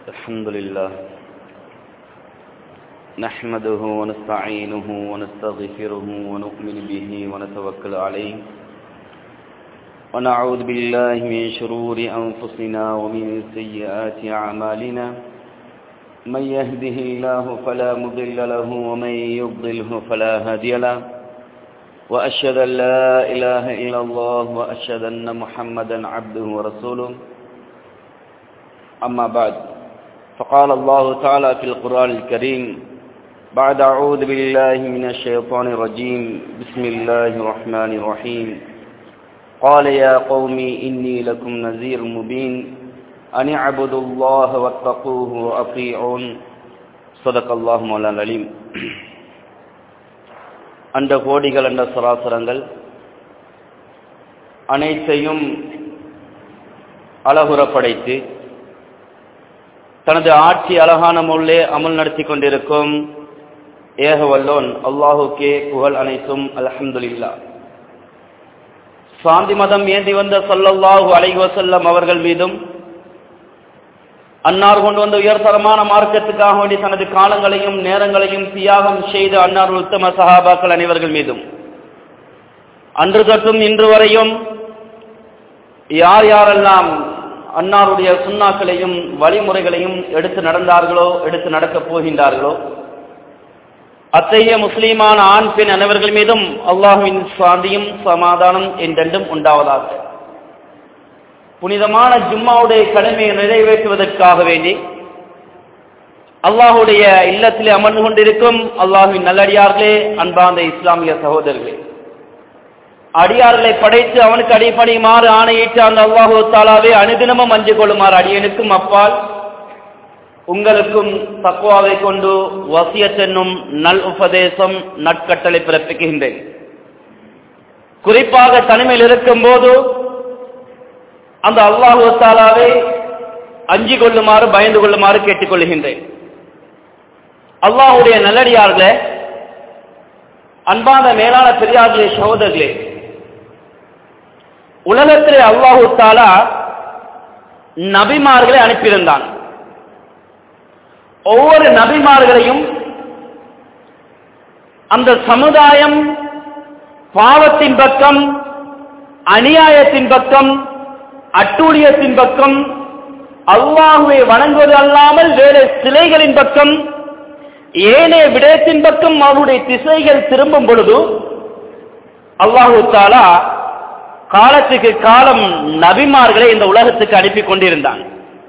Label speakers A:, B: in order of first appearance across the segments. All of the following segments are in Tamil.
A: الحمد لله نحمده ونستعينه ونستغفره ونؤمن به ونتوكل عليه ونعوذ بالله من شرور أنفسنا ومن سيئات أعمالنا من يهده الله فلا مضل له ومن يضله فلا هادي له وأشهد أن لا إله إلا الله وأشهد أن محمدا عبده ورسوله أما بعد فقال الله تعالى في القرآن الكريم بعد أعوذ بالله من الشيطان الرجيم بسم الله الرحمن الرحيم قال يا قوم إني لكم نذير مبين أن اعبدوا الله واتقوه وأطيعون صدق الله مولانا العليم அண்ட கோடிகள் அண்ட சராசரங்கள் அனைத்தையும் அழகுற படைத்து தனது ஆட்சி அழகான முள்ளே அமல் நடத்தி கொண்டிருக்கும் ஏகவல்லோன் அல்லாஹுக்கே புகழ் அனைத்தும் அலஹம்துல்லா சாந்தி மதம் ஏந்தி வந்த சல்லல்லாஹு அலைவசல்லம் அவர்கள் மீதும் அன்னார் கொண்டு வந்த உயர்தரமான மார்க்கத்துக்காக வேண்டி தனது காலங்களையும் நேரங்களையும் தியாகம் செய்த அன்னார் உத்தம சகாபாக்கள் அனைவர்கள் மீதும் அன்று தொற்றும் இன்று வரையும் யார் யாரெல்லாம் அன்னாருடைய சுண்ணாக்களையும் வழிமுறைகளையும் எடுத்து நடந்தார்களோ எடுத்து நடக்கப் போகின்றார்களோ அத்தகைய முஸ்லீமான ஆண் பெண் அனைவர்கள் மீதும் அல்லாஹுவின் சாந்தியும் சமாதானம் என்றென்றும் உண்டாவதாக புனிதமான ஜும்மாவுடைய கடமையை நிறைவேற்றுவதற்காக வேண்டி அல்லாஹுடைய இல்லத்திலே அமர்ந்து கொண்டிருக்கும் அல்லாஹுவின் நல்லடியார்களே அன்பார்ந்த இஸ்லாமிய சகோதரர்களே அடியார்களை படைத்து அவனுக்கு அடிப்படையுமாறு ஆணையிட்டு அந்த அல்லாஹு தாலாவே அனுதினமும் அஞ்சு கொள்ளுமாறு அடியனுக்கும் அப்பால் உங்களுக்கும் தக்குவாவை கொண்டு வசியத் என்னும் நல் உபதேசம் நட்கட்டளை பிறப்பிக்கின்றேன் குறிப்பாக தனிமையில் இருக்கும் போது அந்த அல்லாஹு தாலாவை அஞ்சு கொள்ளுமாறு பயந்து கொள்ளுமாறு கேட்டுக்கொள்கின்றேன் அல்லாஹுடைய நல்லடியார்களே அன்பான மேலான பெரியார்களே சகோதரர்களே உலகத்திலே அல்லாஹு தாலா நபிமார்களை அனுப்பியிருந்தான் ஒவ்வொரு நபிமார்களையும் அந்த சமுதாயம் பாவத்தின் பக்கம் அநியாயத்தின் பக்கம் அட்டூழியத்தின் பக்கம் அல்லாஹுவை வணங்குவது அல்லாமல் வேறு சிலைகளின் பக்கம் ஏனைய விடயத்தின் பக்கம் அவருடைய திசைகள் திரும்பும் பொழுது அல்லாஹு தாலா காலத்துக்கு காலம் நபிமார்களை இந்த உலகத்துக்கு அனுப்பி கொண்டிருந்தான்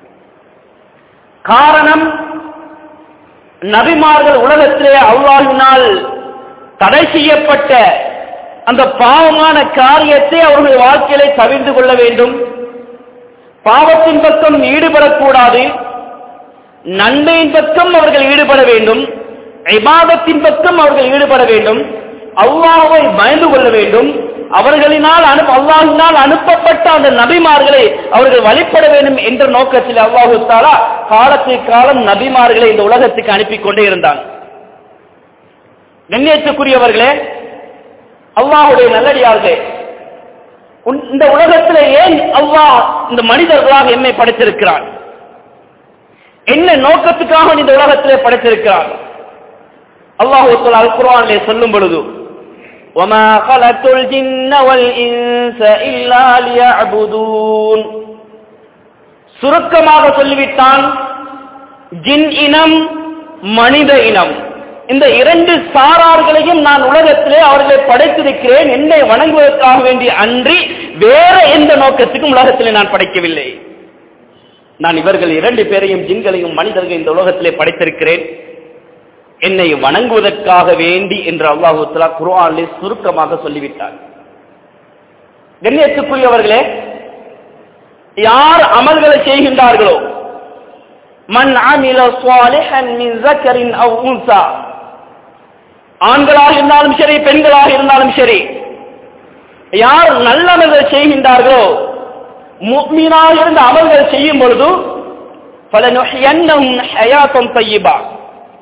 A: காரணம் நபிமார்கள் உலகத்திலே அல்லாஹினால் தடை செய்யப்பட்ட அந்த பாவமான காரியத்தை அவர்கள் வாழ்க்கையிலே தவிர்த்து கொள்ள வேண்டும் பாவத்தின் பக்கம் ஈடுபடக்கூடாது நன்மையின் பக்கம் அவர்கள் ஈடுபட வேண்டும் இபாதத்தின் பக்கம் அவர்கள் ஈடுபட வேண்டும் அல்லாஹை பயந்து கொள்ள வேண்டும் அவர்களினால் அனுப்ப அல்லாஹினால் அனுப்பப்பட்ட அந்த நபிமார்களை அவர்கள் வழிபட வேண்டும் என்ற நோக்கத்தில் அல்லாஹு தாலா காலத்துக்கு காலம் நபிமார்களை இந்த உலகத்துக்கு அனுப்பி கொண்டே இருந்தான் கண்ணியத்துக்குரியவர்களே அல்லாஹுடைய நல்லடியார்களே இந்த உலகத்தில் ஏன் அல்லாஹ் இந்த மனிதர்களாக என்னை படைத்திருக்கிறான் என்ன நோக்கத்துக்காக இந்த உலகத்திலே படைத்திருக்கிறான் அல்லாஹு அல் குரானிலே சொல்லும் பொழுது وما خلقت الجن والإنس إلا ليعبدون சுருக்கமாக சொல்லிவிட்டான் ஜின் இனம் மனித இனம் இந்த இரண்டு சாரார்களையும் நான் உலகத்திலே அவர்களை படைத்திருக்கிறேன் என்னை வணங்குவதற்காக வேண்டிய அன்றி வேற எந்த நோக்கத்துக்கும் உலகத்திலே நான் படைக்கவில்லை நான் இவர்கள் இரண்டு பேரையும் ஜின்களையும் மனிதர்கள் இந்த உலகத்திலே படைத்திருக்கிறேன் என்னை வணங்குவதற்காக வேண்டி என்று அல்லாஹு தலா குர்ஆனிலே சுருக்கமாக சொல்லிவிட்டார் கண்ணியத்துக்குரியவர்களே யார் அமல்களை செய்கின்றார்களோ மன் அமில சாலிஹன் மின் ஜக்கரின் அவ் உன்சா ஆண்களாக இருந்தாலும் சரி பெண்களாக இருந்தாலும் சரி யார் நல்லமல்கள் செய்கின்றார்களோ முக்மீனாக இருந்த அமல்கள் செய்யும் பொழுது பல நுஹ்யன்னஹும் ஹயாத்தம் தய்யிபா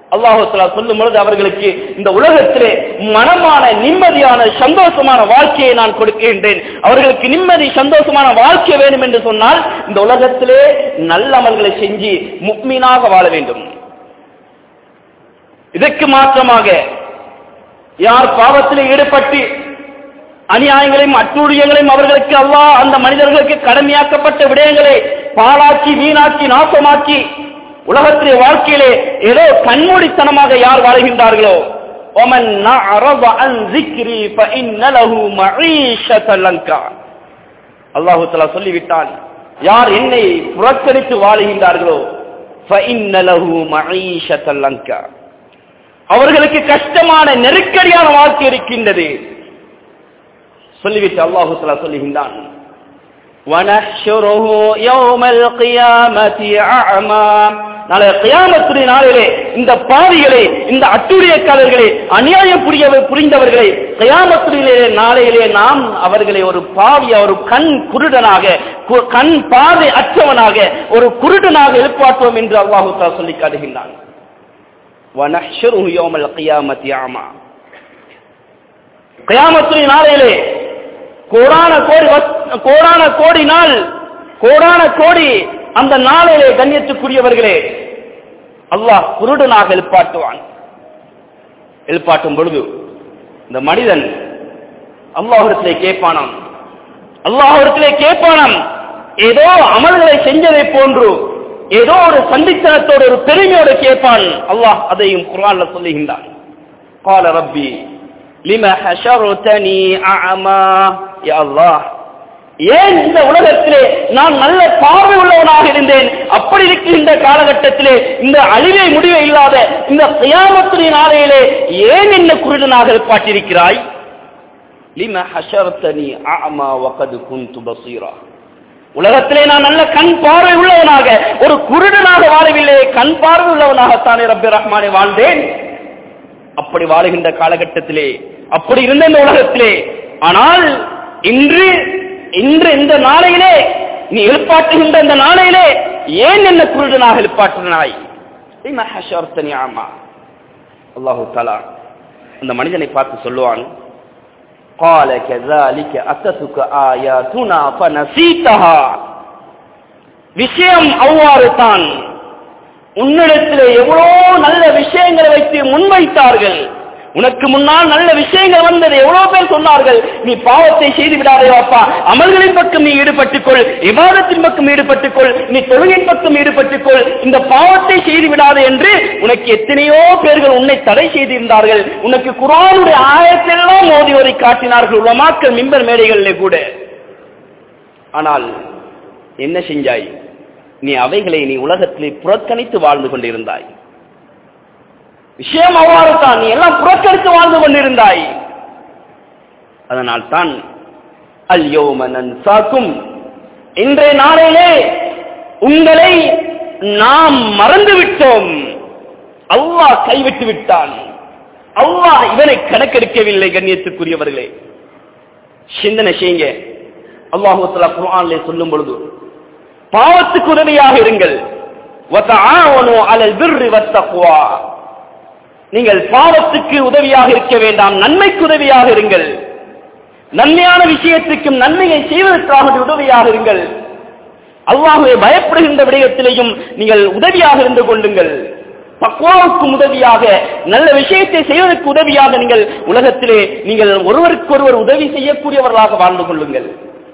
A: அல்லாஹுத்தலா சொல்லும் பொழுது அவர்களுக்கு இந்த உலகத்திலே மனமான நிம்மதியான சந்தோஷமான வாழ்க்கையை நான் கொடுக்கின்றேன் அவர்களுக்கு நிம்மதி சந்தோஷமான வாழ்க்கை வேண்டும் என்று சொன்னால் இந்த உலகத்திலே நல்ல அமல்களை செஞ்சு முக்மீனாக வாழ வேண்டும் இதற்கு மாற்றமாக யார் பாவத்தில் ஈடுபட்டு அநியாயங்களையும் அட்டூழியங்களையும் அவர்களுக்கு அல்லாஹ் அந்த மனிதர்களுக்கு கடமையாக்கப்பட்ட விடயங்களை பாழாக்கி வீணாக்கி நாசமாக்கி உலகத்திலே வாழ்க்கையிலே ஏதோ கண்மூடித்தனமாக யார் வாழ்கின்றார்களோ ومن أعرض عن ذكري فإن له معيشة لنكا அல்லாஹு தஆலா சொல்லிவிட்டான் யார் என்னை புறக்கணித்து வாழுகின்றார்களோ فإن له معيشة لنكا அவர்களுக்கு கஷ்டமான நெருக்கடியான வாழ்க்கை இருக்கின்றது சொல்லிவிட்டு அல்லாஹு தஆலா சொல்லுகின்றான் وَنَحْشُرُهُ يَوْمَ الْقِيَامَةِ أَعْمَى நாளை கியாமத்துடைய நாளிலே இந்த பாவிகளை இந்த அட்டுழியக்காரர்களை அநியாயம் புரிய புரிந்தவர்களை கியாமத்துடைய நாளையிலே நாம் அவர்களை ஒரு பாவி ஒரு கண் குருடனாக கு- கண் பாதை அற்றவனாக ஒரு குருடனாக எழுப்பாட்டுவோம் என்று அல்லாஹு தஆலா சொல்லி காட்டுகின்றான் وَنَحْشُرُهُ يَوْمَ الْقِيَامَةِ أَعْمَى கியாமத்துடைய நாளையிலே கோடான கோடி வத்- கோடான கோடி நாள் கோடான கோடி அந்த நாளிலே கண்ணியத்துக்குரியவர்களே அல்லாஹ் குருடனாக எழுப்பாட்டுவான் எழுப்பாட்டும் பொழுது இந்த மனிதன் அல்லாஹிடத்திலே கேட்பானாம் அல்லாஹிடத்திலே கேட்பானாம் ஏதோ அமல்களை செஞ்சதை போன்று ஏதோ ஒரு சண்டித்தனத்தோடு ஒரு பெருமையோடு கேட்பான் அல்லாஹ் அதையும் குர்ஆன்ல சொல்லுகின்றான் قال ربي لما حشرتني أعمى يا الله ஏன் இந்த உலகத்திலே நான் நல்ல பார்வை உள்ளவனாக இருந்தேன் அப்படி இருக்கின்ற காலகட்டத்திலே இந்த அழிவை முடிவே இல்லாத இந்த கியாமத்துடைய நாளையிலே ஏன் என்ன குருடனாக பாட்டிருக்கிறாய் லிம ஹஷர்தனி அஅமா வகத் குன்து பஸீரா உலகத்திலே நான் நல்ல கண் பார்வை உள்ளவனாக ஒரு குருடனாக வாழவில்லை கண் பார்வை உள்ளவனாகத்தானே ரப்பி ரஹ்மானே வாழ்ந்தேன் அப்படி வாழுகின்ற காலகட்டத்திலே அப்படி இருந்த இந்த உலகத்திலே ஆனால் இன்று இன்று இந்த நாளையிலே நீ எழுப்பாட்டுகின்ற இந்த நாளையிலே ஏன் என்ன குருடனாக எழுப்பாற்றினாய் லிம ஹஷர்தனி அஅமா அல்லாஹு தஆலா அந்த மனிதனை பார்த்து சொல்லுவான் قال كذلك أتتك آياتنا فنسيتها விஷயம் அவ்வாறு தான் உன்னிடத்திலே எவ்வளோ நல்ல விஷயங்களை வைத்து முன்வைத்தார்கள் உனக்கு முன்னால் நல்ல விஷயங்கள் வந்தது எவ்வளவு பேர் சொன்னார்கள் நீ பாவத்தை செய்து விடாதே அப்பா அமல்களின் பக்கம் நீ ஈடுபட்டுக் கொள் விவாதத்தின் பக்கம் ஈடுபட்டுக் கொள் நீ தொழுகையின் பக்கம் ஈடுபட்டுக் கொள் இந்த பாவத்தை செய்து விடாதே என்று உனக்கு எத்தனையோ பேர்கள் உன்னை தடை செய்திருந்தார்கள் உனக்கு குரானுடைய ஆயத்தெல்லாம் மோதி ஓதி காட்டினார்கள் உலமாக்கள் மிம்பர் மேடைகளிலே கூட ஆனால் என்ன செஞ்சாய் நீ அவைகளை நீ உலகத்திலே புறக்கணித்து வாழ்ந்து கொண்டிருந்தாய் விஷயம் அவ்வாறு தான் நீ எல்லாம் புறக்கணித்து வாழ்ந்து கொண்டிருந்தாய் அதனால் தான் அல்யோமனன் சாக்கும் இன்றைய நாளிலே உங்களை நாம் மறந்து விட்டோம் அல்லாஹ் கைவிட்டு விட்டான் அல்லாஹ் இவனை கணக்கெடுக்கவில்லை கண்ணியத்துக்குரியவர்களே சிந்தனை செய்யுங்க அல்லாஹு தஆலா குர்ஆனிலே சொல்லும் பொழுது பாவத்துக்கு உதவியாக இருங்கள் وَتَعَاوَنُوا عَلَى الْبِرِّ وَالتَّقْوَى நீங்கள் பாவத்துக்கு உதவியாக இருக்க வேண்டாம் நன்மைக்கு உதவியாக இருங்கள் நன்மையான விஷயத்துக்கும் நன்மையை செய்வதற்காக உதவியாக இருங்கள் அல்லாஹுவை பயப்படுகின்ற விடயத்திலேயும் நீங்கள் உதவியாக இருந்து கொள்ளுங்கள் தக்குவாவுக்கும் உதவியாக நல்ல விஷயத்தை செய்வதற்கு உதவியாக நீங்கள் உலகத்திலே நீங்கள் ஒருவருக்கொருவர் உதவி செய்யக்கூடியவர்களாக வாழ்ந்து கொள்ளுங்கள்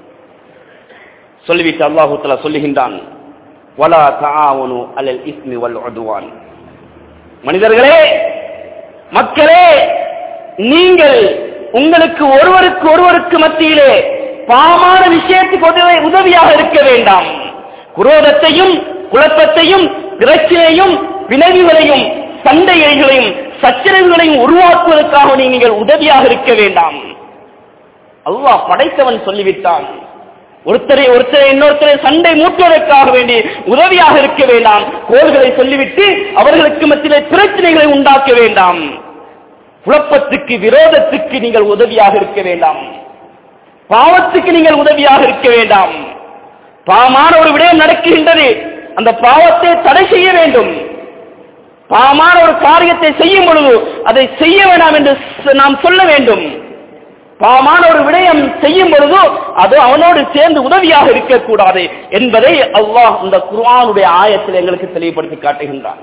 A: சொல்லிவிட்டு அல்லாஹு தஆலா சொல்லுகின்றான் வலா தஆவனு அலல் இஸ்மி வல் உதுவான் மனிதர்களே மக்களே நீங்கள் உங்களுக்கு ஒருவருக்கு ஒருவருக்கு மத்தியிலே பாவமான விஷயத்துக்கு உதவி உதவியாக இருக்க வேண்டாம் குரோதத்தையும் குழப்பத்தையும் பிரச்சனையும் விளைவுகளையும் சண்டைகளையும் சச்சரவுகளையும் உருவாக்குவதற்காக நீங்கள் உதவியாக இருக்க வேண்டாம் அல்லாஹ் படைத்தவன் சொல்லிவிட்டான் ஒருத்தரை ஒருத்தரை இன்னொருத்தரை சண்டை மூட்டுவதற்காக வேண்டி உதவியாக இருக்க வேண்டாம் கோள்களை சொல்லிவிட்டு அவர்களுக்கு மத்தியிலே பிரச்சனைகளை உண்டாக்க வேண்டாம் குழப்பத்துக்கு விரோதத்துக்கு நீங்கள் உதவியாக இருக்க வேண்டாம் பாவத்துக்கு நீங்கள் உதவியாக இருக்க வேண்டாம் பாவமான ஒரு விடயம் நடக்கின்றது அந்த பாவத்தை தடை செய்ய வேண்டும் பாவமான ஒரு காரியத்தை செய்யும் பொழுது அதை செய்ய வேண்டாம் என்று ச- நாம் சொல்ல வேண்டும் பாவமான ஒரு விடயம் செய்யும் பொழுது அது அவனோடு சேர்ந்து உதவியாக இருக்கக்கூடாது என்பதை அல்லாஹ் இந்த குர்ஆனுடைய ஆயத்தில் எங்களுக்கு தெளிவுபடுத்தி காட்டுகின்றான்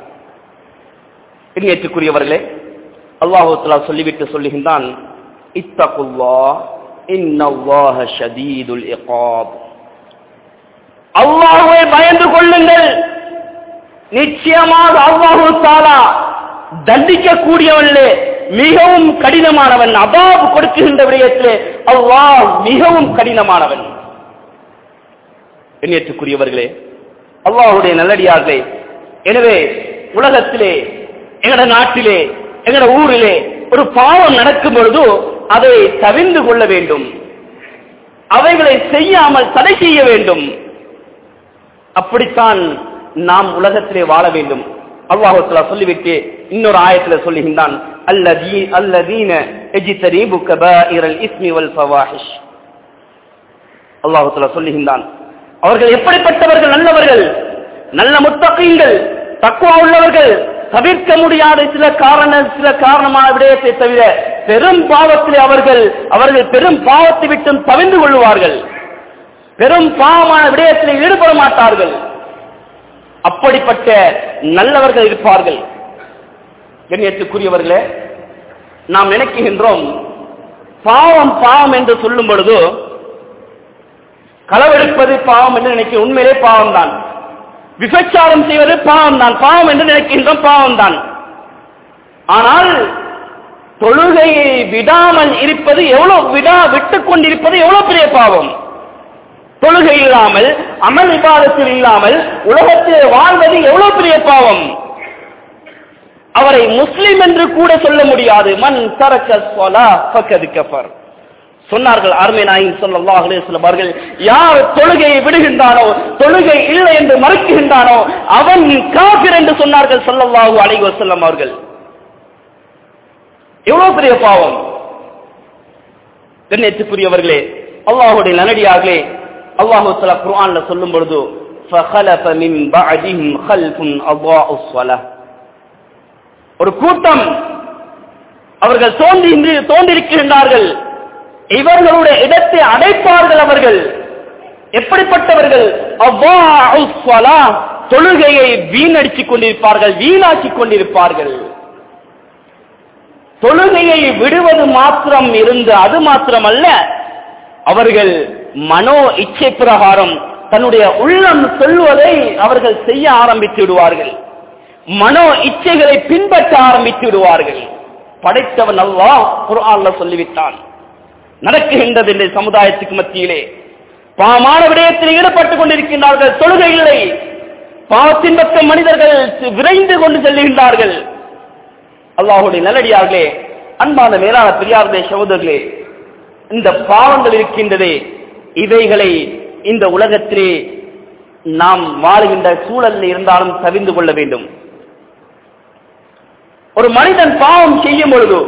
A: இணையத்துக்குரியவர்களே அல்லாஹு தஆலா சொல்லிவிட்டு சொல்லுகின்றான் இத்தகுல்லா இன்னல்லாஹ ஷதீதுல் இகாப் அல்லாஹ்வை பயந்து கொள்ளுங்கள் நிச்சயமாக அல்லாஹு தாலா தண்டிக்கக்கூடியவன்லே மிகவும் கடினமானவன் அபாப் கொடுக்கின்ற விடயத்திலே அல்லாஹ் மிகவும் கடினமானவன் எண்ணியத்துக்குரியவர்களே அல்லாஹுடைய நல்லடியார்களே எனவே உலகத்திலே எங்கட நாட்டிலே எங்கட ஊரிலே ஒரு பாவம் நடக்கும் பொழுது அதை தவிர்ந்து கொள்ள வேண்டும் அவைகளை செய்யாமல் தடை செய்ய வேண்டும் அப்படித்தான் நாம் உலகத்திலே வாழ வேண்டும் அல்லாஹு தஆலா சொல்லிவிட்டு இன்னொரு ஆயத்துல சொல்லுகின்றான் அல்லதீ அல்லதீன எஜித்தரீபு கபாயிரல் இஸ்மி வல் ஃபவாஹிஷ் அல்லாஹு தஆலா சொல்லுகின்றான் அவர்கள் எப்படிப்பட்டவர்கள் நல்லவர்கள் நல்ல முத்தகீங்கள் தக்குவா உள்ளவர்கள் தவிர்க்க முடியாத சில காரண சில காரணமான விடயத்தை தவிர பெரும் பாவத்திலே அவர்கள் அவர்கள் பெரும் பாவத்தை விட்டும் தவிர்ந்து கொள்வார்கள் பெரும் பாவமான விடயத்தில் ஈடுபட மாட்டார்கள் அப்படிப்பட்ட நல்லவர்கள் இருப்பார்கள் கண்ணியத்துக்குரியவர்களே நாம் நினைக்கின்றோம் பாவம் பாவம் என்று சொல்லும் பொழுது களவெடுப்பது பாவம் என்று நினைக்க உண்மையிலே பாவம் தான் விபச்சாரம் செய்வது பாவம் தான் பாவம் என்று நினைக்கின்றோம் பாவம் தான் ஆனால் தொழுகையை விடாமல் இருப்பது எவ்வளவு விடா விட்டுக் கொண்டிருப்பது எவ்வளவு பெரிய பாவம் தொழுகை இல்லாமல் அமல் விவாதத்தில் இல்லாமல் உலகத்தில் வாழ்வது எவ்வளவு பெரிய பாவம் அவரை முஸ்லிம் என்று கூட சொல்ல முடியாது மன் தரக்க ஸலா ஃபக்கத் கஃபர் சொன்னார்கள் அருமை நாயின் ஸல்லல்லாஹு அலைஹி வஸல்லம் அவர்கள் யார் தொழுகையை விடுகின்றானோ தொழுகை இல்லை என்று மறுக்கின்றானோ அவன் காபிர் என்று சொன்னார்கள் ஸல்லல்லாஹு அலைஹி வஸல்லம் அவர்கள் எவ்வளவு பெரிய பாவம் கண்ணியத்துக்குரியவர்களே அல்லாஹுடைய நல்லடியார்களே அல்லாஹு தஆலா குர்ஆன்ல சொல்லும் பொழுது فَخَلَفَ مِن بَعْدِهِمْ خَلْفٌ أَضَاءُوا الصَّلَاةَ ஒரு கூட்டம் அவர்கள் தோன்றி தோன்றிருக்கின்றார்கள் இவர்களுடைய இடத்தை அடைப்பார்கள் அவர்கள் எப்படிப்பட்டவர்கள் அவ்வாஉ ஸலா தொழுகையை வீணடித்துக் கொண்டிருப்பார்கள் வீணாக்கிக் கொண்டிருப்பார்கள் தொழுகையை விடுவது மாத்திரம் இருந்து அது மாத்திரமல்ல அவர்கள் மனோ இச்சை பிரகாரம் தன்னுடைய உள்ளம் சொல்வதை அவர்கள் செய்ய ஆரம்பித்து விடுவார்கள் மனோ இச்சைகளை பின்பற்ற ஆரம்பித்து விடுவார்கள் படைத்தவன் அல்லாஹ் குர்ஆன்ல சொல்லிவிட்டான் நடக்குகின்றது இந்த சமுதாயத்துக்கு மத்தியிலே பாவமான விடயத்தில் ஈடுபட்டுக் கொண்டிருக்கின்றார்கள் தொழுகை இல்லை பாவத்தின் பக்கம் மனிதர்கள் விரைந்து கொண்டு செல்லுகின்றார்கள் அல்லாஹுடைய நல்லடியார்களே அன்பான மேலான பெரியார்களே சகோதரர்களே இந்த பாவங்கள் இருக்கின்றதே இவைகளை இந்த உலகத்திலே நாம் வாழுகின்ற சூழலில் இருந்தாலும் தவிர்ந்து கொள்ள வேண்டும் ஒரு மனிதன் பாவம் செய்யும் பொழுது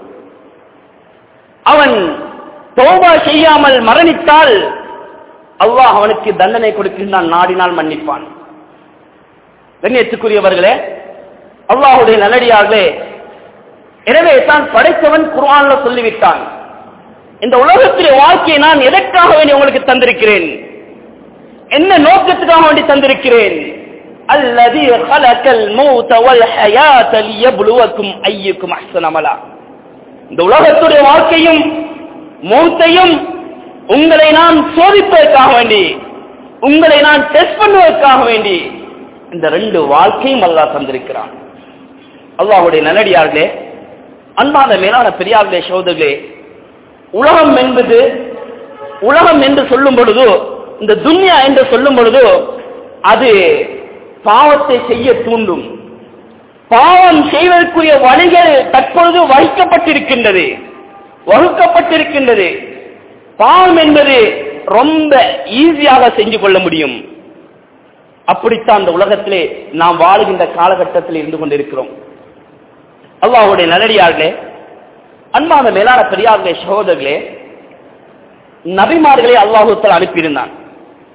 A: அவன் தோபா செய்யாமல் மரணித்தால் அல்லாஹ் அவனுக்கு தண்டனை கொடுக்கின்றான் நாடினால் மன்னிப்பான் கண்ணியத்துக்குரியவர்களே அல்லாஹுடைய நல்லடியார்களே எனவே தான் படைத்தவன் குர்ஆன்ல சொல்லிவிட்டான் இந்த உலகத்திலே வாழ்க்கையை நான் எதற்காக வேண்டி உங்களுக்கு தந்திருக்கிறேன் என்ன நோக்கத்துக்காக வேண்டி தந்திருக்கிறேன் அல்லதி خلقல் மௌத வல் ஹயாத லியப்லுவக்கும் அய்யுக்கும் அஹ்சன அமலா இந்த உலகத்துடைய வாழ்க்கையும் மௌத்தையும் உங்களை நான் சோதிப்பதற்காக வேண்டி உங்களை நான் டெஸ்ட் பண்ணுவதற்காக வேண்டி இந்த ரெண்டு வாழ்க்கையும் அல்லாஹ் தந்திருக்கிறான் அல்லாஹ்வுடைய நல்லடியார்களே அன்பான மேலான பெரியார்களே சோதர்களே உலகம் என்பது உலகம் என்று சொல்லும் பொழுது இந்த துன்யா என்று சொல்லும் பொழுது அது பாவத்தை செய்ய தூண்டும் பாவம் செய்வதற்குரிய வழிகள் தற்பொழுது வகுக்கப்பட்டிருக்கின்றது வகுக்கப்பட்டிருக்கின்றது பாவம் என்பது ரொம்ப ஈஸியாக செஞ்சு கொள்ள முடியும் அப்படித்தான் அந்த உலகத்திலே நாம் வாழுகின்ற காலகட்டத்தில் இருந்து கொண்டிருக்கிறோம் அல்லாஹுடைய நல்லடியார்களே அன்பான மேலான பெரியார்களே சகோதரர்களே நபிமார்களை அல்லாஹூத்தல் அனுப்பியிருந்தான்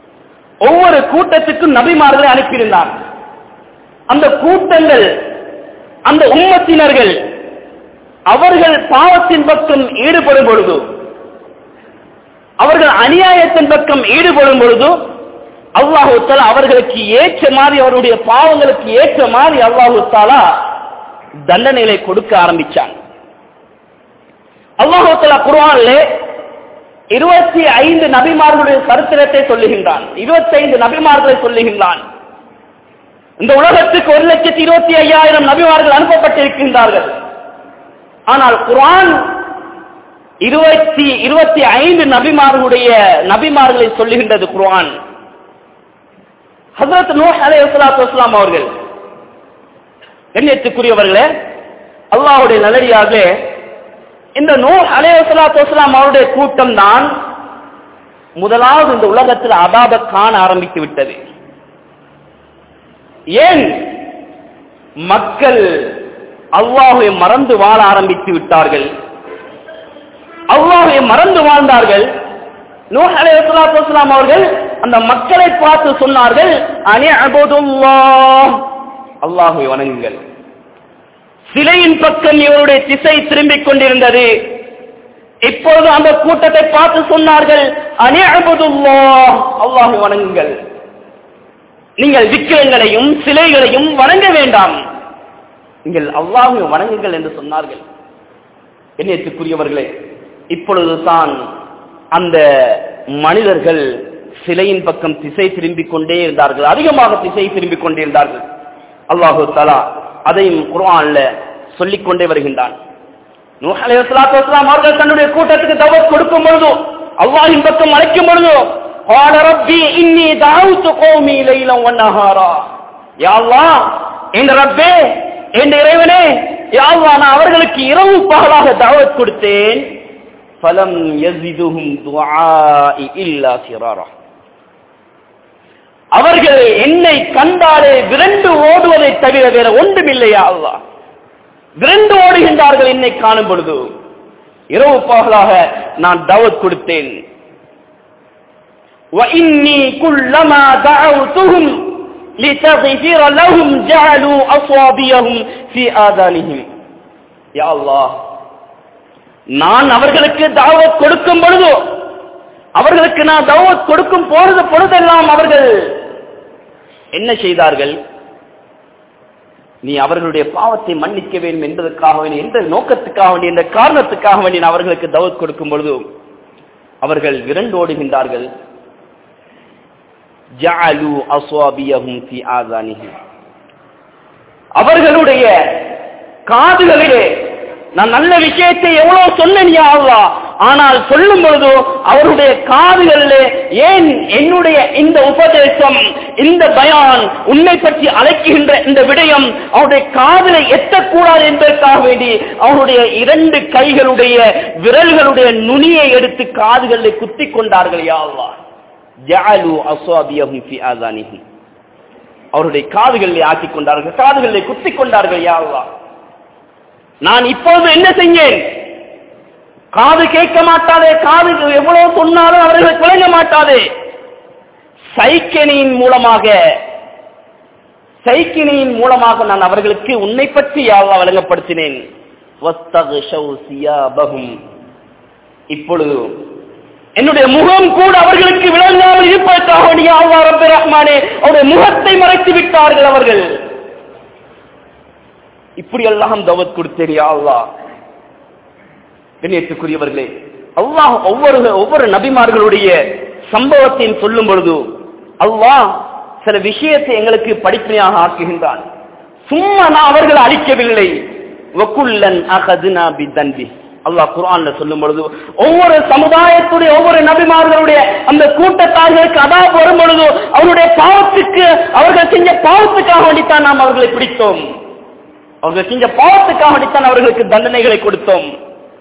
A: ஒவ்வொரு கூட்டத்துக்கும் நபிமார்களை அனுப்பியிருந்தான் அந்த கூட்டங்கள் அந்த உம்மத்தினர்கள் அவர்கள் பாவத்தின் பக்கம் ஈடுபடும் பொழுது அவர்கள் அநியாயத்தின் பக்கம் ஈடுபடும் பொழுது அல்லாஹு தாலா அவர்களுக்கு ஏற்ற மாதிரி அவருடைய பாவங்களுக்கு ஏற்ற மாதிரி அல்லாஹு தாலா தண்டனைகளை கொடுக்க ஆரம்பிச்சான் அல்லாஹு தாலா குர்ஆன்ல இருபத்தி ஐந்து நபிமார்களுடைய சரித்திரத்தை சொல்லுகின்றான் இருபத்தி ஐந்து நபிமார்களை சொல்லுகின்றான் இந்த உலகத்துக்கு ஒரு லட்சத்தி இருபத்தி ஐயாயிரம் நபிமார்கள் அனுப்பப்பட்டிருக்கின்றார்கள் ஆனால் குர்ஆன் இருபத்தி இருபத்தி ஐந்து நபிமார்களுடைய நபிமார்களை சொல்லுகின்றது குர்ஆன் ஹசரத் நூஹ் அலைஹிஸ்ஸலாத்து வஸ்ஸலாம் அவர்கள் கண்ணியத்துக்குரியவர்களே அல்லாஹ்வுடைய நல்லடியாக இந்த நூஹ் அலைஹிஸ்ஸலாத்து வஸ்ஸலாம் அவருடைய கூட்டம் தான் முதலாவது இந்த உலகத்தில் அதாப காண ஆரம்பித்து விட்டது ஏன் மக்கள் அல்லாஹுவை மறந்து வாழ ஆரம்பித்து விட்டார்கள் அல்லாஹுவை மறந்து வாழ்ந்தார்கள் நூஹ் அலைஹிஸ்ஸலாத்து வஸ்ஸலாம் அவர்கள் அந்த மக்களை பார்த்து சொன்னார்கள் அனி அபுதுல்லாஹ் அல்லாஹுவை வணங்குங்கள் சிலையின் பக்கம் இவருடைய திசை திரும்பிக் கொண்டிருந்தது இப்பொழுது அந்த கூட்டத்தை பார்த்து சொன்னார்கள் அனி அபுதுல்லாஹ் அல்லாஹுவை வணங்குங்கள் நீங்கள் விக்கிரங்களையும் சிலைகளையும் வணங்க வேண்டாம் நீங்கள் அல்லாஹுவை வணங்குங்கள் என்று சொன்னார்கள் என்னத்துக்குரியவர்களே இப்பொழுது தான் அந்த மனிதர்கள் சிலையின் பக்கம் திசை திரும்பிக் கொண்டே இருந்தார்கள் அதிகமாக திசை திரும்பிக் கொண்டே இருந்தார்கள் அல்லாஹு தலா அதையும் குர்ஆன்ல சொல்லிக் கொண்டே வருகின்றான் நூஹ் அலைஹிஸ்ஸலாத்து வஸ்ஸலாம் அவர்கள் தன்னுடைய கூட்டத்துக்கு தவத் கொடுக்கும் பொழுது அல்லாஹ்வின் பக்கம் அழைக்கும் பொழுது قال ربي إني دعوت قومي ليلا ونهارا يا الله என் ரப்பே என் இறைவனே யா அல்லாஹ் நான் அவர்களுக்கு இரவு பகலாக தவத் கொடுத்தேன் ஃபலம் யஸிதுஹும் துஆஇ இல்லா சிராரா அவர்கள் என்னை கண்டாலே விரண்டு ஓடுவதை தவிர வேற ஒன்றுமில்லையா அல்லாஹ் விரண்டு ஓடுகின்றார்கள் என்னை காணும் பொழுது இரவு பகலாக நான் தவத் கொடுத்தேன் وإني كلما دعوتهم لتغفر لهم جعلوا أصابيهم في آذانهم يا الله நான் அவர்களுக்கு தாவத் கொடுக்கும் பொழுது அவர்களுக்கு நான் தாவத் கொடுக்கும் பொழுது பொழுதெல்லாம் அவர்கள் என்ன செய்தார்கள் நீ அவர்களுடைய பாவத்தை மன்னிக்க வேண்டும் என்பதற்காக வேண்டி எந்த நோக்கத்துக்காக வேண்டி எந்த காரணத்துக்காக வேண்டி நான் அவர்களுக்கு தவத் கொடுக்கும் பொழுது அவர்கள் விரண்டோடுகின்றார்கள் ஜஅலு அஸ்வாபியஹும் ஃபி ஆசானிஹிம் அவர்களுடைய காதுகளிலே நான் நல்ல விஷயத்தை எவ்வளவு சொன்னேன் யா அல்லாஹ் ஆனால் சொல்லும் பொழுது அவருடைய காதுகளிலே ஏன் என்னுடைய இந்த உபதேசம் இந்த பயான் உன்னை பற்றி அழைக்கின்ற இந்த விடயம் அவருடைய காதலை எத்தக்கூடாது என்பதற்காக வேண்டி அவருடைய இரண்டு கைகளுடைய விரல்களுடைய நுனியை எடுத்து காதுகளில் குத்திக் கொண்டார்கள் யா அல்லாஹ் ஜஅலு அஸ்வாபியஹும் ஃபி ஆசானிஹிம் அவருடைய காதுகளிலே ஆக்கிக் கொண்டார்கள் காதுகளிலே குத்திக் கொண்டார்கள் யா அல்லாஹ் நான் இப்போது என்ன செஞ்சேன் காது கேட்க மாட்டாதே காது எவ்வளவு சொன்னாலும் அவர்களுக்கு விளங்க மாட்டாதே சைக்கினியின் மூலமாக சைக்கினியின் மூலமாக நான் அவர்களுக்கு உன்னை பற்றி யாவா வழங்கப்படுத்தினேன் வஸ்தகுஷவ் சியாபஹும். இப்பொழுது என்னுடைய முகம் கூட அவர்களுக்கு விளங்காமல் இருப்பதற்காக வேண்டிய அல்லாஹ் ரப்பி ரஹ்மானே அவருடைய முகத்தை மறைத்து விட்டார்கள் அவர்கள் இப்படி எல்லாம் தவத் கொடுத்தேன் யா அல்லாஹ் கண்ணியத்துக்குரியவர்களே அல்லாஹ் ஒவ்வொரு ஒவ்வொரு நபிமார்களுடைய சம்பவத்தையும் சொல்லும் பொழுது அல்லாஹ் சில விஷயத்தை எங்களுக்கு படிப்பினையாக ஆக்குகின்றான் சும்மா நான் அவர்களை அழிக்கவில்லை வக்குல்லன் அகதுனா பி தன்பி அல்லாஹ் குர்ஆன்ல சொல்லும் பொழுது ஒவ்வொரு சமுதாயத்துடைய ஒவ்வொரு நபிமார்களுடைய அந்த கூட்டத்தார்களுக்கு அதாவது வரும் பொழுது அவருடைய பாவத்துக்கு அவர்கள் செஞ்ச பாவத்துக்காக வேண்டித்தான் நாம் அவர்களை பிடித்தோம் அவர்கள் செஞ்ச பாவத்துக்காக வேண்டித்தான் அவர்களுக்கு தண்டனைகளை கொடுத்தோம்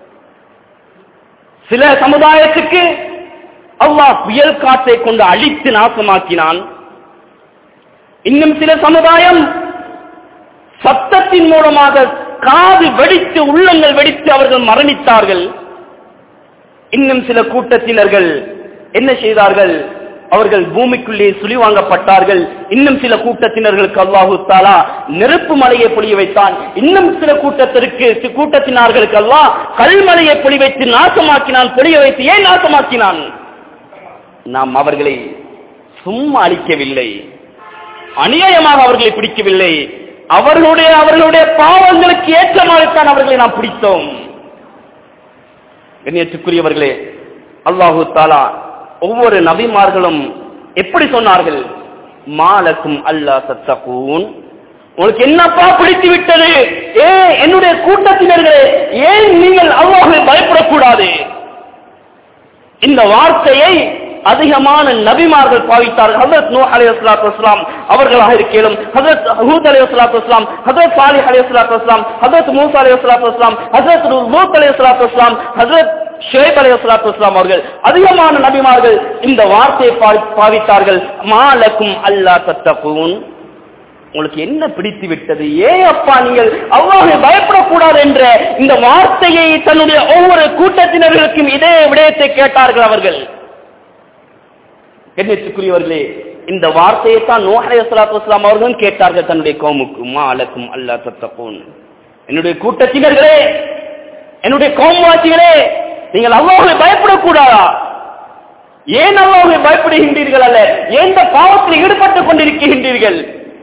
A: சில சமுதாயத்துக்கு அல்லாஹ் புயல் காற்றை கொண்டு அழித்து நாசமாக்கினான் இன்னும் சில சமுதாயம் சத்தத்தின் மூலமாக காது வெடித்து உள்ளங்கள் வெடித்து அவர்கள் மரணித்தார்கள் இன்னும் சில கூட்டத்தினர்கள் என்ன செய்தார்கள் அவர்கள் பூமிக்குள்ளே சுழிவாங்கப்பட்டார்கள் இன்னும் சில கூட்டத்தினர்களுக்கு அல்லாஹு தாலா நெருப்பு மலையை பொழிய வைத்தான் இன்னும் சில கூட்டத்திற்கு சி- கூட்டத்தினார்களுக்கு அல்லாஹ் கல்மலையை பொழி வைத்து நாசமாக்கினான் பொழிய வைத்து ஏன் நாசமாக்கினான் நாம் அவர்களை சும்மா அழிக்கவில்லை அநியாயமாக அவர்களை பிடிக்கவில்லை அவர்களுடைய அவர்களுடைய பாவங்களுக்கு ஏற்ற மாதிரித்தான் அவர்களை நாம் பிடித்தோம் கண்ணியத்துக்குரியவர்களே அல்லாஹு தாலா ஒவ்வொரு நபிமார்களும் எப்படி சொன்னார்கள் மாலக்கும் அல்லா தத்தகூன் உங்களுக்கு என்னப்பா பிடித்து விட்டது ஏ என்னுடைய கூட்டத்தினர்களே ஏன் நீங்கள் அல்லாஹை பயப்படக்கூடாது இந்த வார்த்தையை அதிகமான நபிமார்கள் பாவித்தார்கள் ஹசரத் நூ அலைஹி ஸலாத்து வஸலாம் அவர்களாக இருக்கேலும் ஹசரத் ஹூத் அலைஹி ஸலாத்து வஸலாம் ஹசரத் சாலிஹ் அலைஹி ஸலாத்து வஸலாம் ஹசரத் மூசா அலைஹி ஸலாத்து வஸலாம் ஹசரத் லூத் அலைஹி ஸலாத்து வஸலாம் ஹசரத் ஷுவைப் அலைஹி ஸலாத்து வஸலாம் அவர்கள் அதிகமான நபிமார்கள் இந்த வார்த்தையை பா- பாவித்தார்கள் மாலக்கும் அல்லா தத்தகூன் உங்களுக்கு என்ன பிடித்து விட்டது ஏன் அப்பா நீங்கள் அல்லாஹை பயப்படக்கூடாது என்ற இந்த வார்த்தையை தன்னுடைய ஒவ்வொரு கூட்டத்தினர்களுக்கும் இதே விடயத்தை கேட்டார்கள் அவர்கள் கண்ணியத்துக்குரியவர்களே இந்த வார்த்தையை தான் நோஹலை சலாத்து வஸ்லாம் அவர்களும் கேட்டார்கள் தன்னுடைய கோமுக்கு மா அலக்கும் அல்லா தத்தகூன் என்னுடைய கூட்டத்தினர்களே என்னுடைய கோம்வாசிகளே நீங்கள் அல்லாஹை பயப்படக்கூடாதா ஏன் அல்லாஹை பயப்படுகின்றீர்கள் அல்ல ஏன் இந்த பாவத்தில் ஈடுபட்டுக் கொண்டிருக்கின்றீர்கள்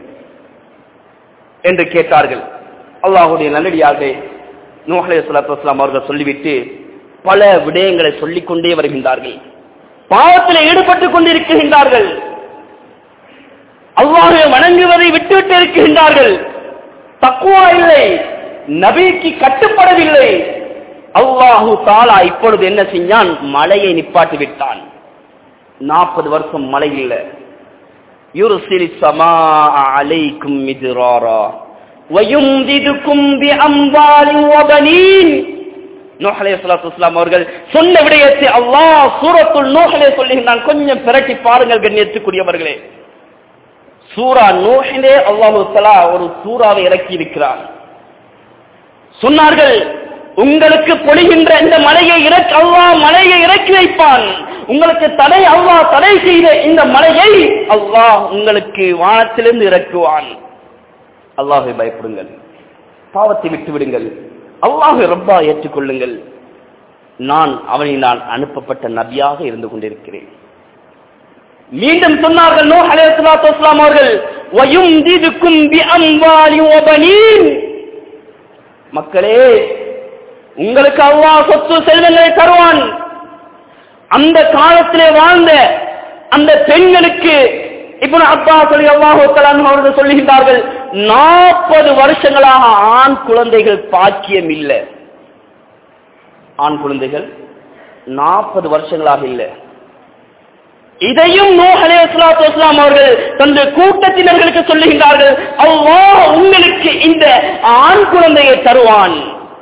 A: என்று கேட்டார்கள் அல்லாஹுடைய நல்லடியார்களே நூஹலை சலாத்து வஸ்லாம் அவர்கள் சொல்லிவிட்டு பல விடயங்களை சொல்லிக் கொண்டே வருகின்றார்கள் பாவத்தில் ஈடுபட்டுக் கொண்டிருக்கின்றார்கள் அல்லாஹை வணங்குவதை விட்டுவிட்டு இருக்கின்றார்கள் தக்குவா இல்லை நபிக்கு கட்டுப்படவில்லை அல்லாஹு தாலா இப்பொழுது என்ன செஞ்சான் மலையை நிப்பாட்டி விட்டான் நாற்பது வருஷம் மழை இல்லை யுர்சிலி சமா அலைக்கும் மிதுராரா ويمددكم بأموال وبنين நூஹ் அலைஹிஸ்ஸலாத்து வஸ்ஸலாம் அவர்கள் சொன்ன விடயத்தை அல்லாஹ் சூரத்துல் நூஹ்லே சொல்லுகிறான் கொஞ்சம் பிரட்டி பாருங்கள் கண்ணியத்துக்குரியவர்களே சூரா நூஹிலே அல்லாஹு தஆலா ஒரு சூறாவை இறக்கி இருக்கிறார் சொன்னார்கள் உங்களுக்கு பொழிகின்ற இந்த மலையை இறக்க அல்லாஹ் மலையை இறக்கி வைப்பான் உங்களுக்கு தடை அல்லாஹ் தடை செய்த இந்த மலையை அல்லாஹ் உங்களுக்கு வானத்திலிருந்து இறக்குவான் அல்லாஹை பயப்படுங்கள் பாவத்தை விட்டு விடுங்கள் அல்லாஹை ரப்பா ஏற்றுக்கொள்ளுங்கள் நான் அவனை நான் அனுப்பப்பட்ட நபியாக இருந்து கொண்டிருக்கிறேன் மீண்டும் சொன்னார்கள் நூஹ் அலைஹிஸ்ஸலாத்து வஸ்ஸலாம் அவர்கள் வயும்திதுக்கும் பிஅம்வாலி வபனீன் மக்களே உங்களுக்கு அல்லாஹ் சொத்து செல்வங்களை தருவான் அந்த காலத்திலே வாழ்ந்த அந்த பெண்களுக்கு இப்ப அப்பா சொல்லி அல்லாஹு அவர்கள் சொல்லுகின்றார்கள் நாற்பது வருஷங்களாக ஆண் குழந்தைகள் பாக்கியம் இல்லை ஆண் குழந்தைகள் நாற்பது வருஷங்களாக இல்லை இதையும் நூஹ் அலைஹிஸ்ஸலாத்து வஸ்ஸலாம் அவர்கள் தன்னுடைய கூட்டத்தினர்களுக்கு சொல்லுகின்றார்கள் அல்லாஹ் உங்களுக்கு இந்த ஆண் குழந்தையை தருவான்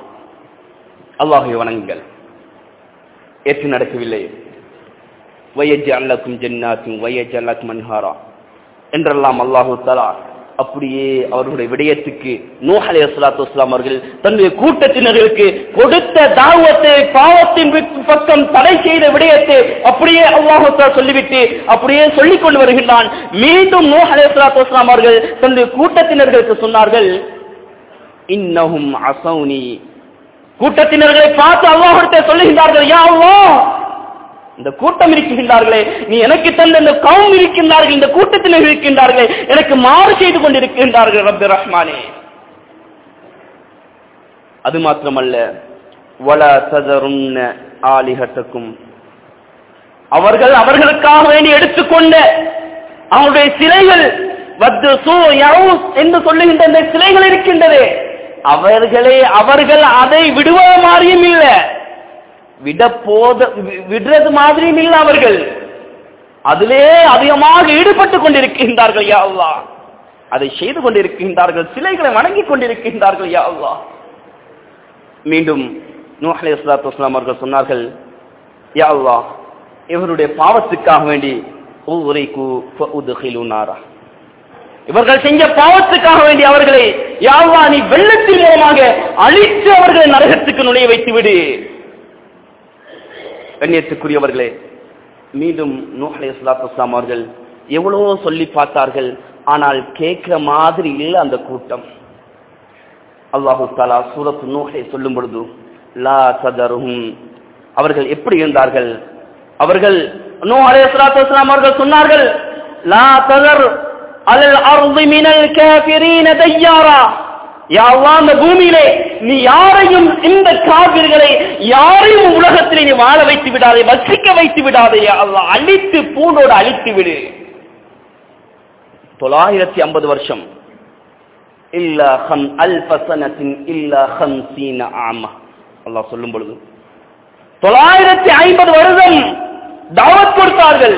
A: அல்லாஹை வணங்குங்கள் ஏற்று நடக்கவில்லை வயஜ் அல்லக்கும் ஜன்னாத்தும் வயஜ் அல்லக்கும் அன்ஹாரா என்றெல்லாம் அல்லாஹு தலா அப்படியே அவர்களுடைய விடயத்துக்கு நூஹ் அலைஹிஸ்ஸலாத்து வஸ்ஸலாம் அவர்கள் தன்னுடைய கூட்டத்தினர்களுக்கு கொடுத்த தாவத்தை பாவத்தின் விட்டு பக்கம் தடை செய்த விடயத்தை அப்படியே அல்லாஹு தஆலா சொல்லிவிட்டு அப்படியே சொல்லிக் கொண்டு வருகின்றான் மீண்டும் நூஹ் அலைஹிஸ்ஸலாத்து வஸ்ஸலாம் அவர்கள் தன்னுடைய கூட்டத்தினர்களுக்கு சொன்னார்கள் இன்னஹும் அசௌனி கூட்டத்தினர்களை பார்த்து அல்லாஹிடத்தை சொல்லுகின்றார்கள் யா அல்லாஹ் இந்த கூட்டம் இருக்கின்றார்களே நீ எனக்கு தந்த இந்த கவும் இருக்கின்றார்கள் இந்த கூட்டத்தினர் இருக்கின்றார்களே எனக்கு மாறு செய்து கொண்டிருக்கின்றார்கள் ரப்பி ரஹ்மானே அது மாத்திரமல்ல வல ததருன்ன ஆலிஹத்தக்கும் அவர்கள் அவர்களுக்காக வேண்டி எடுத்துக்கொண்ட அவருடைய சிலைகள் வத்து சூ யவுஸ் என்று சொல்லுகின்ற இந்த சிலைகள் இருக்கின்றதே அவர்களே அவர்கள் அதை விடுவது மாதிரியும் இல்லை விட போத வி- விடுறது மாதிரியும் இல்லை அவர்கள் அதிலே அதிகமாக ஈடுபட்டுக் கொண்டிருக்கின்றார்கள் யா அல்லாஹ் அதை செய்து கொண்டிருக்கின்றார்கள் சிலைகளை வணங்கிக் கொண்டிருக்கின்றார்கள் யா அல்லாஹ் மீண்டும் நூஹ் அலைஹிஸ்ஸலாத்து வஸலாம் அவர்கள் சொன்னார்கள் யா அல்லாஹ் இவருடைய பாவத்துக்காக வேண்டி ஊரைக்கு ஃபஉத்கிலு நாரா இவர்கள் செஞ்ச பாவத்துக்காக வேண்டி அவர்களை யா அல்லாஹ் நீ வெள்ளத்தின் மூலமாக அழித்து அவர்களை நரகத்துக்கு நுழைய வைத்து விடு கண்ணியத்துக்குரியவர்களே மீண்டும் நூஹ் அலைஹிஸ்ஸலாத்து வஸ்ஸலாம் அவர்கள் எவ்வளவோ சொல்லி பார்த்தார்கள் ஆனால் கேட்கிற மாதிரி இல்லை அந்த கூட்டம் அல்லாஹு தாலா சூரத்து நூஹை சொல்லும் பொழுது லா ததருஹும் அவர்கள் எப்படி இருந்தார்கள் அவர்கள் நூ அலைஹிஸ்ஸலாத்து வஸ்ஸலாம் அவர்கள் சொன்னார்கள் லா ததர் அலல் அர்தி மினல் காஃபிரீன தய்யாரா யா அல்லாஹ் அந்த பூமியிலே நீ யாரையும் இந்த காவிர்களை யாரையும் உலகத்திலே நீ வாழ வைத்து விடாதே வசிக்க வைத்து விடாதே யா அல்லாஹ் அழித்து பூண்டோடு அழித்து விடு தொள்ளாயிரத்தி ஐம்பது வருஷம் இல்ல ஹம் அல்ஃப சனத்தின் இல்ல ஹம்சீன ஆமா அல்லாஹ் சொல்லும் பொழுது தொள்ளாயிரத்தி ஐம்பது வருடம் தாவத் கொடுத்தார்கள்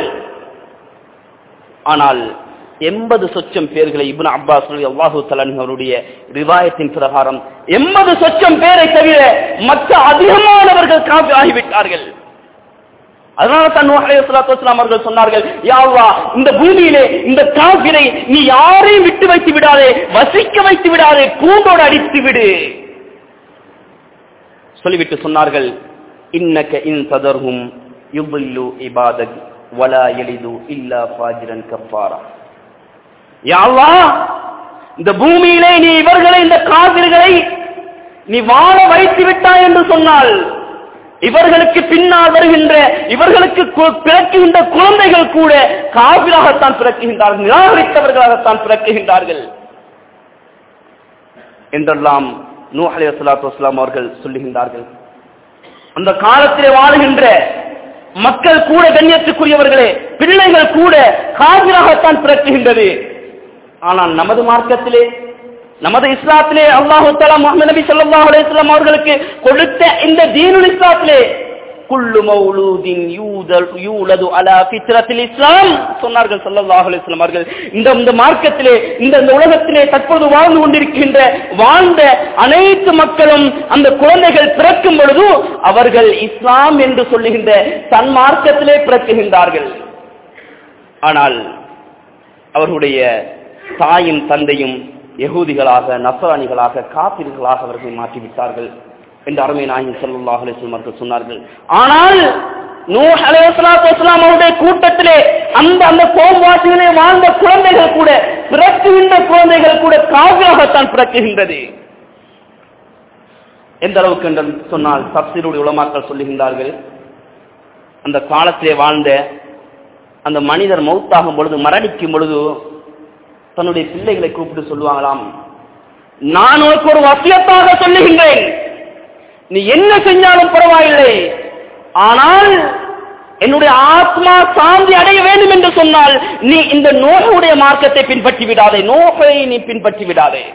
A: ஆனால் எண்பது சொச்சம் பேர்களை இப்னு அப்பாஸ் அல்லாஹு தலன் அவருடைய ரிவாயத்தின் பிரகாரம் எண்பது சொச்சம் பேரை தவிர மற்ற அதிகமானவர்கள் காப்பி ஆகிவிட்டார்கள் அதனால தான் நூஹ் அலைஹிஸ்ஸலாத்து வஸலாம் அவர்கள் சொன்னார்கள் யா அல்லாஹ் இந்த பூமியிலே இந்த காபிரை நீ யாரையும் விட்டு வைத்து விடாதே வசிக்க வைத்து விடாதே கூண்டோடு அடித்து விடு சொல்லிவிட்டு சொன்னார்கள் இன்னக இன் ததர்ஹும் யுபில்லு இபாதக் வலா எலிது இல்லா ஃபாஜிரன் கஃபாரா யா அல்லாஹ் இந்த பூமியிலே நீ இவர்களை இந்த காவிர்களை நீ வாழ வைத்து விட்டாய் என்று சொன்னால் இவர்களுக்கு பின்னால் வருகின்ற இவர்களுக்கு கு- பிறக்குகின்ற குழந்தைகள் கூட காவிராகத்தான் பிறக்குகின்றார்கள் நிராகரித்தவர்களாகத்தான் பிறக்குகின்றார்கள் என்றெல்லாம் நூ அலைஹி ஸலாத்து வஸலாம் அவர்கள் சொல்லுகின்றார்கள் அந்த காலத்திலே வாழுகின்ற மக்கள் கூட கண்ணியத்துக்குரியவர்களே பிள்ளைகள் கூட காவிராகத்தான் பிறக்குகின்றது ஆனால் நமது மார்க்கத்திலே நமது இஸ்லாத்திலே அல்லாஹு தலா முகமது நபி ஸல்லல்லாஹு அலைஹி வஸல்லம் அவர்களுக்கு கொடுத்த இந்த தீனுல் இஸ்லாத்திலே குல்லு மௌலூதின் யூதல் யூலது அலா ஃபித்ரத்தில் இஸ்லாம் சொன்னார்கள் ஸல்லல்லாஹு அலைஹி வஸல்லம் அவர்கள் இந்த இந்த மார்க்கத்திலே இந்த இந்த உலகத்திலே தற்போது வாழ்ந்து கொண்டிருக்கின்ற வாழ்ந்த அனைத்து மக்களும் அந்த குழந்தைகள் பிறக்கும் பொழுது அவர்கள் இஸ்லாம் என்று சொல்லுகின்ற தன் மார்க்கத்திலே பிறக்குகின்றார்கள் ஆனால் அவர்களுடைய தாயும் தந்தையும் யகூதிகளாக நசராணிகளாக காபிர்களாக அவர்களை மாற்றிவிட்டார்கள் என்று அருமை நாயகம் ஸல்லல்லாஹு அலைஹி வஸல்லம் அவர்கள் சொன்னார்கள் ஆனால் நூஹ் அலைஹிஸ்ஸலாத்து வஸலாம் அவருடைய கூட்டத்திலே அந்த அந்த கோம்வாசிகளே வாழ்ந்த குழந்தைகள் கூட பிறக்குகின்ற குழந்தைகள் கூட காவிராகத்தான் பிறக்குகின்றது எந்த அளவுக்கு என்று சொன்னால் தப்சீருடைய உலமாக்கள் சொல்லுகின்றார்கள் அந்த காலத்திலே வாழ்ந்த அந்த மனிதர் மௌத்தாகும் பொழுது மரணிக்கும் பொழுது தன்னுடைய பிள்ளைகளை கூப்பிட்டு சொல்லுவாங்களாம் நான் உனக்கு ஒரு வசியத்தாக சொல்லுகின்றேன் நீ என்ன செஞ்சாலும் பரவாயில்லை ஆனால் என்னுடைய ஆத்மா சாந்தி அடைய வேண்டும் என்று சொன்னால் நீ இந்த நோகுடைய மார்க்கத்தை பின்பற்றி விடாதே நோகை நீ பின்பற்றி விடாதே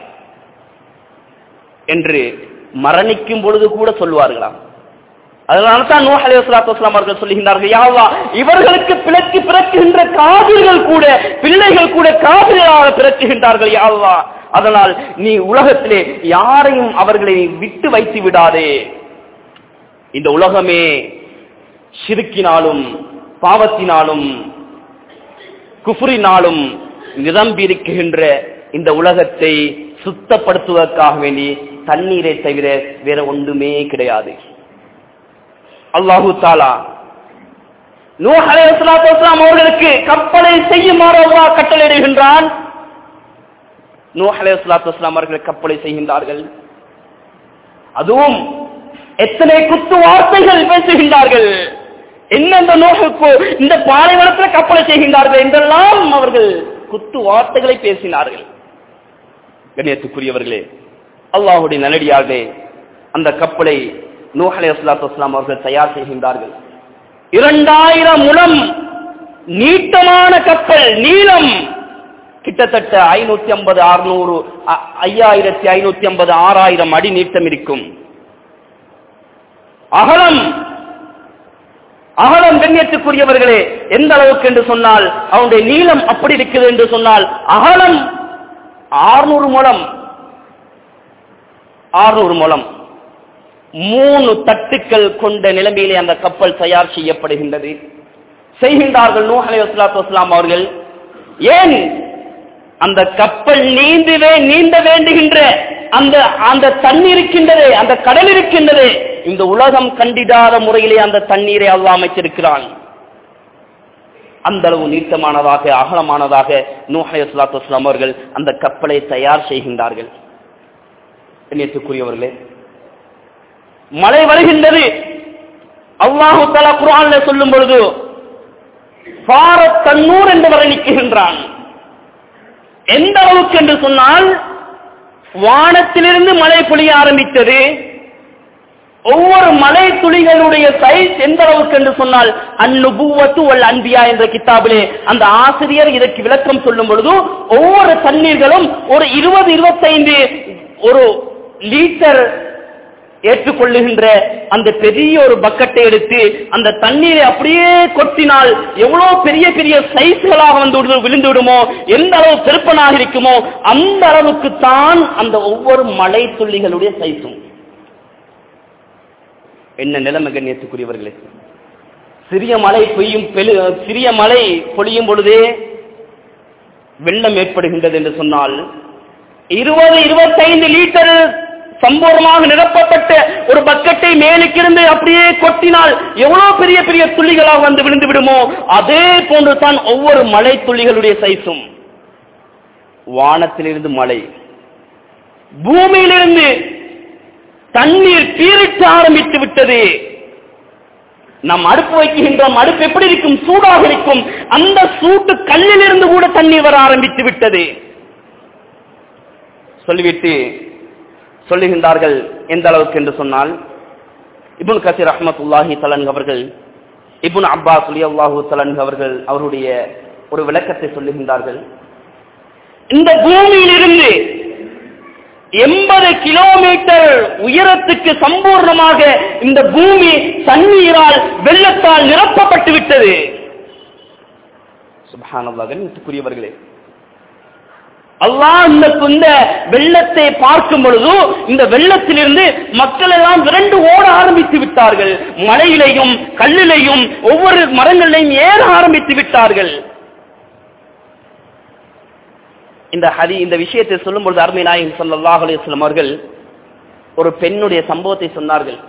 A: என்று மரணிக்கும் பொழுது கூட சொல்வார்களாம் அதனால தான் நூஹ் அலைஹிஸ்ஸலாத்து வஸலாம் அவர்கள் சொல்லுகின்றார்கள் யா அல்லாஹ் இவர்களுக்கு பிறக்கு பிறக்குகின்ற காவிர்கள் கூட பிள்ளைகள் கூட காவிர்களாக பிறக்குகின்றார்கள் யா அல்லாஹ் அதனால் நீ உலகத்திலே யாரையும் அவர்களை விட்டு வைத்து விடாதே இந்த உலகமே சிறுக்கினாலும் பாவத்தினாலும் குஃபுரினாலும் நிரம்பியிருக்கின்ற இந்த உலகத்தை சுத்தப்படுத்துவதற்காக வேண்டி தண்ணீரை தவிர வேற ஒன்றுமே கிடையாது அல்லாஹு தாலா நூஹ் அலைஹிஸ்ஸலாத்து வஸலாம் அவர்களுக்கு கப்பலை செய்யுமாறு அல்லாஹ் கட்டளையிடுகின்றான் நூஹ் அலைஹிஸ்ஸலாத்து வஸலாம் அவர்கள் கப்பலை செய்கின்றார்கள் அதுவும் எத்தனை குத்து வார்த்தைகள் பேசுகின்றார்கள் என்ன இந்த நோகுக்கு இந்த பாலைவனத்தில் கப்பலை செய்கின்றார்கள் என்றெல்லாம் அவர்கள் குத்து வார்த்தைகளை பேசினார்கள் கண்ணியத்துக்குரியவர்களே அல்லாஹுடைய நல்லடியார்களே அந்த கப்பலை நூஹ் அலைஹிஸ்ஸலாத்து வஸலாம் அவர்கள் தயார் செய்கின்றார்கள் இரண்டாயிரம் முழம் நீட்டமான கப்பல் நீளம் கிட்டத்தட்ட ஐநூத்தி ஐம்பது அறுநூறு ஐயாயிரத்தி ஐநூத்தி ஐம்பது ஆறாயிரம் அடி நீட்டம் இருக்கும் அகலம் அகலம் கண்ணியத்துக்குரியவர்களே எந்த அளவுக்கு என்று சொன்னால் அவனுடைய நீளம் அப்படி இருக்குது என்று சொன்னால் அகலம் ஆறுநூறு முழம் ஆறுநூறு முழம் மூணு தட்டுக்கள் கொண்ட நிலைமையிலே அந்த கப்பல் தயார் செய்யப்படுகின்றது செய்கின்றார்கள் நூஹ் அலைஹிஸ்ஸலாத்து வஸலாம் அவர்கள் ஏன் அந்த கப்பல் நீந்தவே நீந்த வேண்டுகின்ற அந்த அந்த தண்ணீர் இருக்கின்றது அந்த கடல் இருக்கின்றது இந்த உலகம் கண்டிடாத முறையிலே அந்த தண்ணீரை அல்லாஹ் அமைச்சிருக்கிறான் அந்த அளவு நீட்டமானதாக அகலமானதாக நூஹை சலாத்து வஸ்லாம் அவர்கள் அந்த கப்பலை தயார் செய்கின்றார்கள் கண்ணியத்துக்குரியவர்களே மழை வருகின்றது அல்லாஹு தலா குரான்ல சொல்லும் பொழுது பாரத் தன்னூர் என்று வர்ணிக்குகின்றான் எந்த அளவுக்கு என்று சொன்னால் வானத்திலிருந்து மழை பொழிய ஆரம்பித்தது ஒவ்வொரு மலை துளிகளுடைய சைஸ் எந்த அளவுக்கு என்று சொன்னால் அந்நுபுவத்து வல் அன்பியா என்ற கித்தாபிலே அந்த ஆசிரியர் இதற்கு விளக்கம் சொல்லும் பொழுது ஒவ்வொரு தண்ணீர்களும் ஒரு இருபது இருபத்தைந்து ஒரு லீட்டர் ஏற்றுக்கொள்ளுகின்ற அந்த பெரிய ஒரு பக்கெட்டை எடுத்து அந்த தண்ணீரை அப்படியே கொட்டினால் எவ்வளவு பெரிய பெரிய சைஸ்களாக வந்து விடு- விழுந்து விடுமோ எந்த அளவு பெருப்பனாக இருக்குமோ அந்த அளவுக்கு தான் அந்த ஒவ்வொரு மழை துள்ளிகளுடைய சைஸும் என்ன நிலைமை கண்ணியத்துக்குரியவர்களே சிறிய மழை பெய்யும் பெரு சிறிய மழை பொழியும் பொழுதே வெள்ளம் ஏற்படுகின்றது என்று சொன்னால் இருபது இருபத்தைந்து லிட்டர் சம்பூர்ணமாக நிரப்பப்பட்ட ஒரு பக்கெட்டை மேலுக்கிருந்து அப்படியே கொட்டினால் எவ்வளவு பெரிய பெரிய துளிகளாக வந்து விழுந்து விடுமோ அதே போன்று தான் ஒவ்வொரு மழை துளிகளுடைய சைஸும் வானத்திலிருந்து மழை பூமியிலிருந்து தண்ணீர் பீரிட்டு ஆரம்பித்து விட்டது நாம் அடுப்பு வைக்கின்றோம் அடுப்பு எப்படி இருக்கும் சூடாக இருக்கும் அந்த சூட்டு கல்லிலிருந்து கூட தண்ணீர் வர ஆரம்பித்து விட்டது சொல்லிவிட்டு சொல்லுகின்றார்கள் எந்த அளவுக்கு என்று சொன்னால் இப்னு கசீர் ரஹ்மத்துல்லாஹி தலன் அவர்கள் இப்னு அப்பாஸ் அல்லாஹூ தலன் அவர்கள் அவருடைய ஒரு விளக்கத்தை சொல்லுகின்றார்கள் இந்த பூமியிலிருந்து எண்பது கிலோமீட்டர் உயரத்துக்கு சம்பூர்ணமாக இந்த பூமி தண்ணீரால் வெள்ளத்தால் நிரப்பப்பட்டு விட்டது சுபஹானல்லாஹ் கண்ணியத்துக்குரியவர்களே அல்லாஹ் இந்த இந்த வெள்ளத்தை பார்க்கும் பொழுது இந்த வெள்ளத்திலிருந்து மக்கள் எல்லாம் விரண்டு ஓட ஆரம்பித்து விட்டார்கள் மலையிலையும் கல்லிலையும் ஒவ்வொரு மரங்களிலையும் ஏற ஆரம்பித்து விட்டார்கள் இந்த ஹரி இந்த விஷயத்தை சொல்லும் பொழுது அருமை நாயகம் ஸல்லல்லாஹு அலைஹி வஸல்லம் அவர்கள் ஒரு பெண்ணுடைய சம்பவத்தை சொன்னார்கள்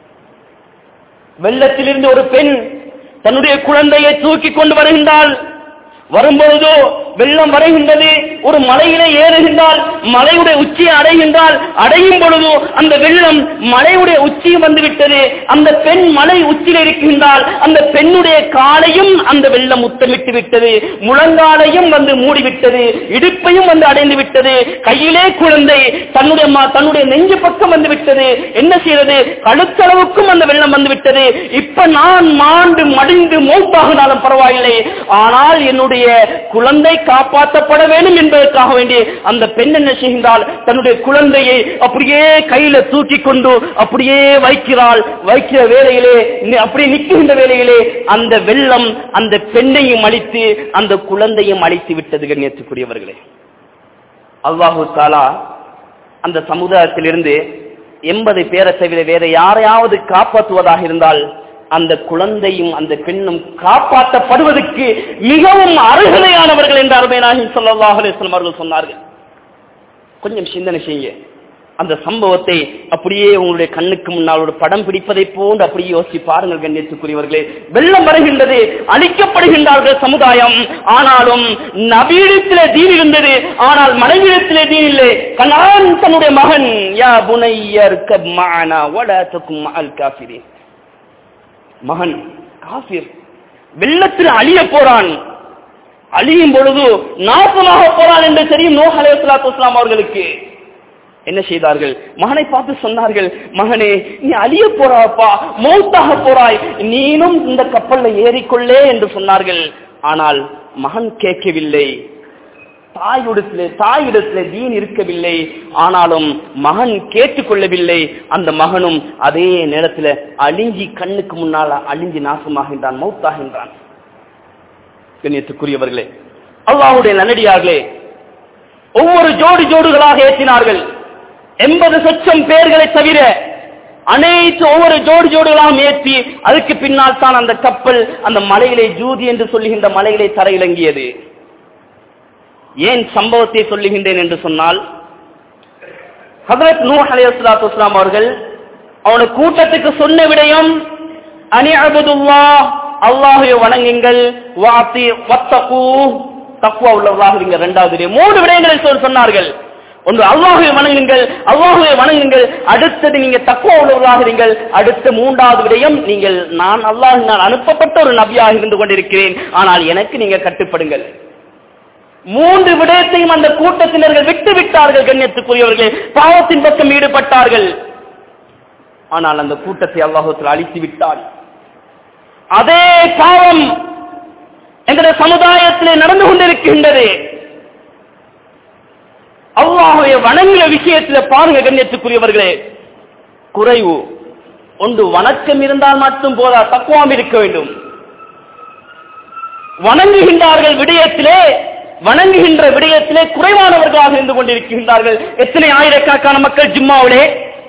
A: வெள்ளத்திலிருந்து ஒரு பெண் தன்னுடைய குழந்தையை தூக்கி கொண்டு வருகின்றாள் வரும்பொழுதோ வெள்ளம் வருகின்றது ஒரு மலையிலே ஏறுகின்றால் மலையுடைய உச்சியை அடைகின்றால் அடையும் பொழுதோ அந்த வெள்ளம் மலையுடைய உச்சியும் வந்துவிட்டது அந்த பெண் மலை உச்சியில் இருக்கின்றால் அந்த பெண்ணுடைய காலையும் அந்த வெள்ளம் முத்தமிட்டு விட்டது முழங்காலையும் வந்து மூடிவிட்டது இடுப்பையும் வந்து அடைந்து விட்டது கையிலே குழந்தை தன்னுடைய ம- தன்னுடைய நெஞ்சு பக்கம் வந்து விட்டது என்ன செய்யறது கழுத்தளவுக்கும் அந்த வெள்ளம் வந்து விட்டது இப்ப நான் மாண்டு மடிந்து மௌத்தாகினாலும் பரவாயில்லை ஆனால் என்னுடைய குழந்தை காப்பாற்றப்பட வேண்டும் என்பதற்காக வேண்டி அந்த பெண் என்ன செய்கின்றாள் தன்னுடைய குழந்தையை அப்படியே கையில தூக்கி கொண்டு அப்படியே வைக்கிறாள் வைக்கிற வேளையிலே நி- அப்படியே நிற்கின்ற வேளையிலே அந்த வெள்ளம் அந்த பெண்ணையும் அழித்து அந்த குழந்தையும் அழித்து விட்டது கண்ணியத்துக்குரியவர்களே அல்லாஹு தாலா அந்த சமுதாயத்திலிருந்து எண்பது பேரை தவிர வேற யாரையாவது காப்பாற்றுவதாக இருந்தால் அந்த குழந்தையும் அந்த பெண்ணும் காப்பாற்றப்படுவதற்கு மிகவும் அருகதையானவர்கள் என்று அருமையாகி ஸல்லல்லாஹு அலைஹி வஸல்லம் அவர்கள் சொன்னார்கள் கொஞ்சம் சிந்தனை செய்யுங்க அந்த சம்பவத்தை அப்படியே உங்களுடைய கண்ணுக்கு முன்னால் ஒரு படம் பிடிப்பதை போன்று அப்படியே யோசிச்சு பாருங்கள் கண்ணியத்துக்குரியவர்களே வெள்ளம் வருகின்றது அழிக்கப்படுகின்றார்கள் சமுதாயம் ஆனாலும் நபீடத்திலே தீன் இருந்தது ஆனால் மனைவிடத்திலே தீன் இல்லை கண்ணான் தன்னுடைய மகன் யா புனையர் மானா வடத்துக்கும் அல் காஃபிரின் மகன் காஃபிர் வெள்ளத்தில் அழிய போறான் அழியும் பொழுது நாசமாக போறான் என்று தெரியும் நோஹ் அலைஹிஸ்ஸலாத்து வஸ்ஸலாம் அவர்களுக்கு என்ன செய்தார்கள் மகனை பார்த்து சொன்னார்கள் மகனே நீ அழிய போறாப்பா மௌத்தாக போறாய் நீனும் இந்த கப்பல்ல ஏறிக்கொள்ளே என்று சொன்னார்கள் ஆனால் மகன் கேட்கவில்லை தாயுடத்திலே தாயிடத்திலே தீன் இருக்கவில்லை ஆனாலும் மகன் கேட்டுக்கொள்ளவில்லை அந்த மகனும் அதே நேரத்தில் அழிஞ்சி கண்ணுக்கு முன்னால் அழிஞ்சி நாசமாகின்றான் மௌத்தாகின்றான் கண்ணியத்துக்குரியவர்களே அல்லாஹ்வுடைய நல்லடியார்களே ஒவ்வொரு ஜோடி ஜோடுகளாக ஏற்றினார்கள் எண்பது சொச்சம் பேர்களை தவிர அனைத்து ஒவ்வொரு ஜோடி ஜோடுகளாக ஏற்றி அதுக்கு பின்னால் தான் அந்த கப்பல் அந்த மலையிலே ஜூதி என்று சொல்லுகின்ற மலையிலே தரையிறங்கியது ஏன் சம்பவத்தை சொல்லுகின்றேன் என்று சொன்னால் ஹதரத் நூ அலைஹிஸ்ஸலாத்து வஸ்ஸலாம் அவர்கள் அவன கூட்டத்துக்கு சொன்ன விடயம் அனி அபுதுல்லா அல்லாஹுவை வணங்குங்கள் வாத்தி வத்தகு தக்குவா உள்ளவர்களாக இருங்க இரண்டாவது விடயம். மூன்று விடயங்களை சொல் சொன்னார்கள் ஒன்று அல்லாஹுவை வணங்குங்கள் அல்லாஹுவை வணங்குங்கள் அடுத்தது நீங்க தக்குவா உள்ளவர்களாக இருங்கள் அடுத்த மூன்றாவது விடயம் நீங்கள் நான் அல்லாஹ் நான் அனுப்பப்பட்ட ஒரு நபியாக இருந்து கொண்டிருக்கிறேன் ஆனால் எனக்கு நீங்க கட்டுப்படுங்கள் மூன்று விடயத்தையும் அந்த கூட்டத்தினர்கள் விட்டு விட்டார்கள் கண்ணியத்துக்குரியவர்களே பாவத்தின் பக்கம் ஈடுபட்டார்கள் ஆனால் அந்த கூட்டத்தை அல்லாஹத்தில் அழித்து விட்டார் அதே பாவம் எங்களுடைய சமுதாயத்திலே நடந்து கொண்டிருக்கின்றது அல்லாஹுடைய வணங்குற விஷயத்துல பாருங்க கண்ணியத்துக்குரியவர்களே குறைவு ஒன்று வணக்கம் இருந்தால் மட்டும் போதா தக்குவாம் இருக்க வேண்டும் வணங்குகின்றார்கள் விடயத்திலே வணங்குகின்ற விடயத்திலே குறைவானவர்களாக இருந்து கொண்டிருக்கின்றார்கள் எத்தனை ஆயிரக்கணக்கான மக்கள் ஜிம்மாவிலே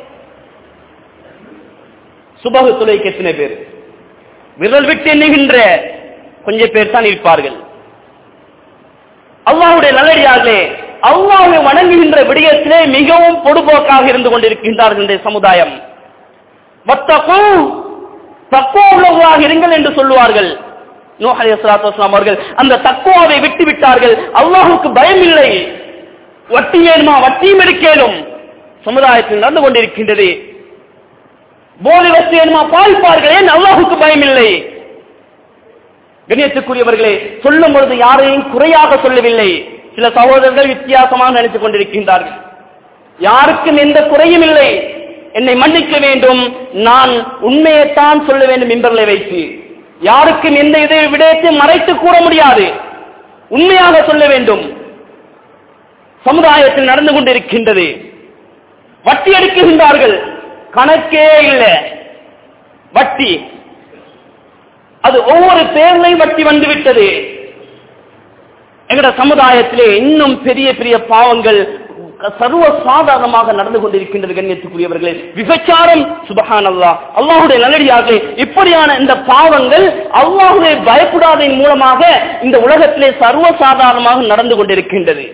A: சுபகு துளைக்கு எத்தனை பேர் விரல் விட்டு எண்ணுகின்ற கொஞ்சம் பேர் தான் இருப்பார்கள் அல்லாஹுடைய நல்லடியார்களே அல்லாஹை வணங்குகின்ற விடயத்திலே மிகவும் பொடுபோக்காக இருந்து கொண்டிருக்கின்றார்கள் இந்த சமுதாயம் வத்தகு தக்குவா உள்ளவர்களாக இருங்கள் என்று சொல்லுவார்கள் நூஹ் அலைஹிஸ்ஸலாத்து வஸலாம் அவர்கள் அந்த தக்குவாவை விட்டு விட்டார்கள் அல்லாஹுக்கு பயம் இல்லை வட்டி வேணுமா வட்டியும் எடுக்கலும் சமுதாயத்தில் நடந்து கொண்டிருக்கின்றது போதை வச்சு வேணுமா பாய்ப்பார்கள் ஏன் அல்லாஹுக்கு பயம் இல்லை கண்ணியத்துக்குரியவர்களே சொல்லும் பொழுது யாரையும் குறையாக சொல்லவில்லை சில சகோதரர்கள் வித்தியாசமாக நினைத்துக் கொண்டிருக்கின்றார்கள் யாருக்கும் எந்த குறையும் இல்லை என்னை மன்னிக்க வேண்டும் நான் உண்மையைத்தான் சொல்ல வேண்டும் மிம்பர்களை வைத்து யாருக்கும் எந்த இதை விடயத்தை மறைத்து கூற முடியாது உண்மையாக சொல்ல வேண்டும் சமுதாயத்தில் நடந்து கொண்டிருக்கின்றது வட்டி எடுக்குகின்றார்கள் கணக்கே இல்லை வட்டி அது ஒவ்வொரு பேர்லையும் வட்டி வந்து விட்டது எங்கட சமுதாயத்திலே இன்னும் பெரிய பெரிய பாவங்கள் சர்வ சாதாரணமாக நடந்து கொண்டிருக்கின்றது கண்ணியத்துக்குரியவர்களே விபச்சாரம் சுபஹான் அல்லா அல்லாஹுடைய நல்லடியாக இப்படியான இந்த பாவங்கள் அல்லாஹுடைய பயப்படாததன் மூலமாக இந்த உலகத்திலே சர்வ சாதாரணமாக நடந்து கொண்டிருக்கின்றது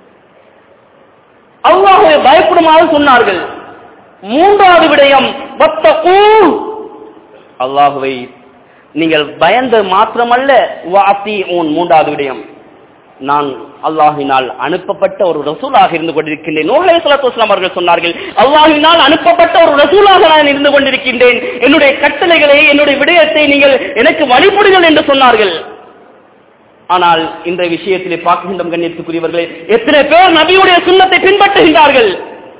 A: அல்லாஹுவை பயப்படுமாறு சொன்னார்கள் மூன்றாவது விடயம் வத்தகூ அல்லாஹுவை நீங்கள் பயந்த மாத்திரமல்ல வாத்தி உன் மூன்றாவது விடயம் நான் அல்லாஹினால் அனுப்பப்பட்ட ஒரு ரசூலாக இருந்து கொண்டிருக்கின்றேன் நூலை சலாத்துலாம் அவர்கள் சொன்னார்கள் அல்லாஹினால் அனுப்பப்பட்ட ஒரு ரசூலாக நான் இருந்து கொண்டிருக்கின்றேன் என்னுடைய கட்டளைகளை என்னுடைய விடயத்தை நீங்கள் எனக்கு வழிபடுங்கள் என்று சொன்னார்கள் ஆனால் இன்றைய விஷயத்திலே பார்க்கின்ற கண்ணியத்துக்குரியவர்களே எத்தனை பேர் நபியுடைய சுண்ணத்தை பின்பற்றுகின்றார்கள்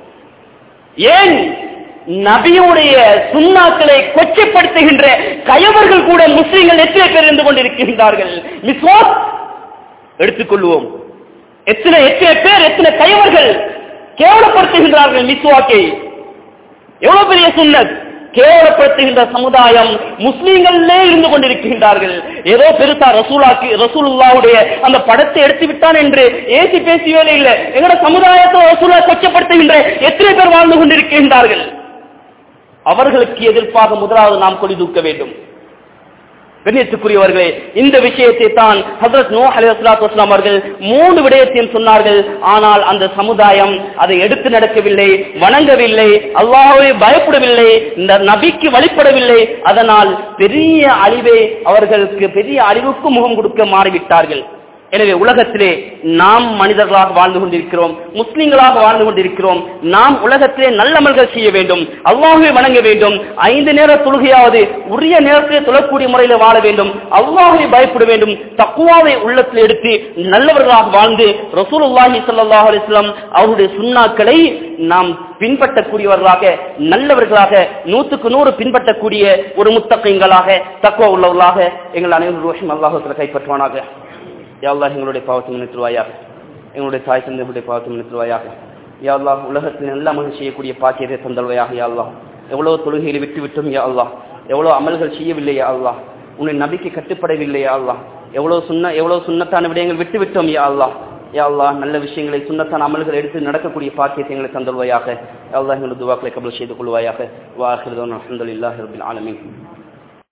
A: ஏன் நபியுடைய சுண்ணாக்களை கொச்சைப்படுத்துகின்ற கயவர்கள் கூட முஸ்லிம்கள் எத்தனை பேர் இருந்து கொண்டிருக்கின்றார்கள் மிஸ்வாக் எடுத்துக்கொள்வோம் எத்தனை எத்தனை பேர் எத்தனை கயவர்கள் கேவலப்படுத்துகின்றார்கள் மிஸ்வாக்கை எவ்வளவு பெரிய சுண்ணத் கேவலப்படுத்துகின்ற சமுதாயம் முஸ்லீம்களே இருந்து கொண்டிருக்கின்றார்கள் ஏதோ பெருசா ரசூலாக்கு ரசூலுல்லாவுடைய அந்த படத்தை எடுத்து விட்டான் என்று ஏசி பேசி வேலை இல்லை எங்கட சமுதாயத்தை ரசூலா கொச்சப்படுத்துகின்ற எத்தனை பேர் வாழ்ந்து கொண்டிருக்கின்றார்கள் அவர்களுக்கு எதிர்ப்பாக முதலாவது நாம் கொடி தூக்க வேண்டும் கண்ணியத்துக்குரியவர்களே இந்த விஷயத்தை தான் ஹசரத் நோ அலிஸ்லாத்து வஸ்லாம் அவர்கள் மூணு விடயத்தையும் சொன்னார்கள் ஆனால் அந்த சமுதாயம் அதை எடுத்து நடக்கவில்லை வணங்கவில்லை அல்லாஹ்வை பயப்படவில்லை இந்த நபிக்கு வழிபடவில்லை அதனால் பெரிய அழிவை அவர்களுக்கு பெரிய அழிவுக்கு முகம் கொடுக்க மாறிவிட்டார்கள் எனவே உலகத்திலே நாம் மனிதர்களாக வாழ்ந்து கொண்டிருக்கிறோம் முஸ்லிம்களாக வாழ்ந்து கொண்டிருக்கிறோம் நாம் உலகத்திலே நல்லமல்கள் செய்ய வேண்டும் அல்லாஹுவை வணங்க வேண்டும் ஐந்து நேர தொழுகையாவது உரிய நேரத்திலே தொழக்கூடிய முறையில் வாழ வேண்டும் அல்லாஹுவை பயப்பட வேண்டும் தக்குவாவை உள்ளத்தில் எடுத்து நல்லவர்களாக வாழ்ந்து ரசூலுல்லாஹி ஸல்லல்லாஹு அலைஹி வஸல்லம் அவருடைய சுண்ணாக்களை நாம் பின்பற்றக்கூடியவர்களாக நல்லவர்களாக நூற்றுக்கு நூறு பின்பற்றக்கூடிய ஒரு முத்தகைங்களாக தக்குவா உள்ளவர்களாக எங்கள் அனைவரும் ரோஷம் அல்லாஹத்தில் கைப்பற்றுவானாக யாழ்லாஹ் எங்களுடைய பாவத்தை மன்னித்துருவாயாக எங்களுடைய தாய் தந்தைகளுடைய பாவத்தை மன்னித்துருவாயாக யாழ்லாஹ் உலகத்தில் நல்ல அமல் செய்யக்கூடிய பாக்கியத்தை தந்தல்வையாக யாழ்லாஹ் எவ்வளவு தொழுகையில் விட்டு விட்டோம் யா அல்லாஹ் எவ்வளவு அமல்கள் செய்யவில்லை யா அல்லாஹ் உன்னை நபிக்கு கட்டுப்படவில்லை யா அல்லாஹ் எவ்வளவு சுண்ண எவ்வளவு சுண்ணத்தான விடயங்கள் விட்டு விட்டோம் யா அல்லாஹ் யா அல்லாஹ் நல்ல விஷயங்களை சுண்ணத்தான அமல்கள் எடுத்து நடக்கக்கூடிய பாக்கியத்தை எங்களை தந்தல்வையாக யா அல்லாஹ் எங்களுடைய துவாக்களை கபல் செய்து கொள்வாயாக வாஹிருதான் அலமதுல்லாஹி ரபில் ஆலமீன்